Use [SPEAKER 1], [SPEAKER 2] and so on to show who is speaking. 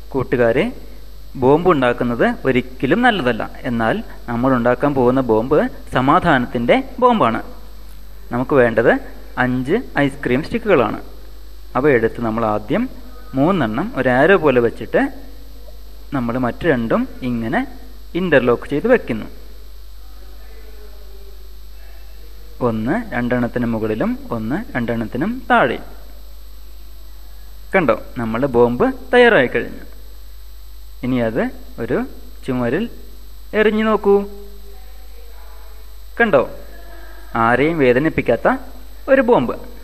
[SPEAKER 1] കൂട്ടുകാരെ ബോംബ് ഉണ്ടാക്കുന്നത് ഒരിക്കലും നല്ലതല്ല എന്നാൽ നമ്മൾ ഉണ്ടാക്കാൻ പോകുന്ന ബോംബ് സമാധാനത്തിൻ്റെ ബോംബാണ് നമുക്ക് വേണ്ടത് അഞ്ച് ഐസ്ക്രീം സ്റ്റിക്കുകളാണ് അവ എടുത്ത് നമ്മൾ ആദ്യം മൂന്നെണ്ണം ഒരു ആരോ പോലെ വെച്ചിട്ട് നമ്മൾ മറ്റു രണ്ടും ഇങ്ങനെ ഇൻ്റർലോക്ക് ചെയ്ത് വെക്കുന്നു ഒന്ന് രണ്ടെണ്ണത്തിന് മുകളിലും ഒന്ന് രണ്ടെണ്ണത്തിനും താഴെയും കണ്ടോ നമ്മൾ ബോംബ് തയ്യാറായി കഴിഞ്ഞു ഇനി അത് ഒരു ചുമരിൽ എറിഞ്ഞു നോക്കൂ കണ്ടോ ആരെയും വേദനിപ്പിക്കാത്ത ഒരു ബോംബ്